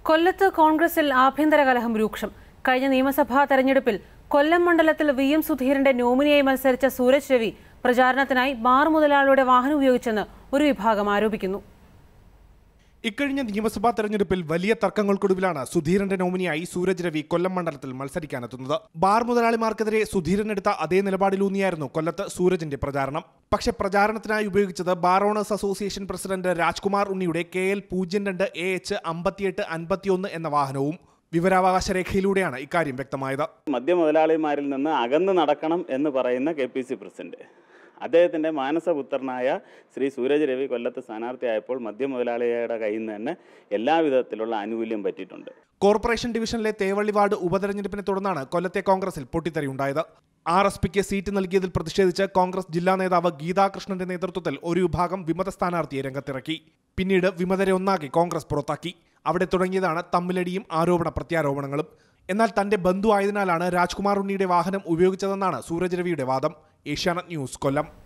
കൊല്ലത്ത് കോൺഗ്രസിൽ ആഭ്യന്തര കലഹം രൂക്ഷം കഴിഞ്ഞ നിയമസഭാ തെരഞ്ഞെടുപ്പിൽ കൊല്ലം മണ്ഡലത്തിൽ വി എം സുധീരന്റെ നോമിനിയായി മത്സരിച്ച സൂരജ് രവി പ്രചാരണത്തിനായി ബാർ മുതലാളിയുടെ വാഹനം ഉപയോഗിച്ചെന്ന് ഒരു വിഭാഗം ആരോപിക്കുന്നു ഇക്കഴിഞ്ഞ നിയമസഭാ തെരഞ്ഞെടുപ്പിൽ വലിയ തർക്കങ്ങൾക്കൊടുവിലാണ് സുധീരന്റെ നോമിനിയായി സൂരജ് രവി കൊല്ലം മണ്ഡലത്തിൽ മത്സരിക്കാനെത്തുന്നത് ബാർ മുതലാളിമാർക്കെതിരെ സുധീരൻ എടുത്ത അതേ നിലപാടിലൂന്നിയായിരുന്നു കൊല്ലത്ത് സൂരജിന്റെ പ്രചാരണം പക്ഷെ പ്രചാരണത്തിനായി ഉപയോഗിച്ചത് bar owners association president Rajkumar ഉണ്ണിയുടെ കെ എൽ പൂജ്യം രണ്ട് എ എച്ച് അമ്പത്തിയെട്ട് അൻപത്തിയൊന്ന് എന്ന വാഹനവും വിവരാവകാശ രേഖയിലൂടെയാണ് ഇക്കാര്യം വ്യക്തമായത് മദ്യമുതലാളിമാരിൽ നിന്ന് അകന്ന് നടക്കണം എന്ന് പറയുന്ന കെ പി സി പ്രസിഡന്റ് അദ്ദേഹത്തിൻ്റെ മാനസപുത്രനായ ശ്രീ സൂരജ് രവി കൊല്ലത്ത് സ്ഥാനാർത്ഥിയായപ്പോൾ മദ്യമുതലാളിയുടെ കയ്യിൽ നിന്ന് തന്നെ എല്ലാവിധത്തിലുള്ള ആനുകൂല്യം പറ്റിയിട്ടുണ്ട് കോർപ്പറേഷൻ ഡിവിഷനിലെ തേവള്ളി വാർഡ് ഉപതെരഞ്ഞെടുപ്പിനെ തുടർന്നാണ് കൊല്ലത്തെ കോൺഗ്രസിൽ പൊട്ടിത്തെറിയുണ്ടായത് ആർ എസ് പിക്ക് സീറ്റ് നൽകിയതിൽ പ്രതിഷേധിച്ച് കോൺഗ്രസ് ജില്ലാ നേതാവ് ഗീതാകൃഷ്ണന്റെ നേതൃത്വത്തിൽ ഒരു വിഭാഗം വിമത സ്ഥാനാർത്ഥിയെ രംഗത്തിറക്കി പിന്നീട് വിമതരെ ഒന്നാക്കി കോൺഗ്രസ് പുറത്താക്കി അവിടെ തുടങ്ങിയതാണ് തമ്മിലടിയും ആരോപണ പ്രത്യാരോപണങ്ങളും എന്നാൽ തന്റെ ബന്ധു ആയതിനാലാണ് രാജ്കുമാർ ഉണ്ണിയുടെ വാഹനം ഉപയോഗിച്ചതെന്നാണ് സൂരജ് രവിയുടെ വാദം ഏഷ്യാനെറ്റ് ന്യൂസ് കൊല്ലം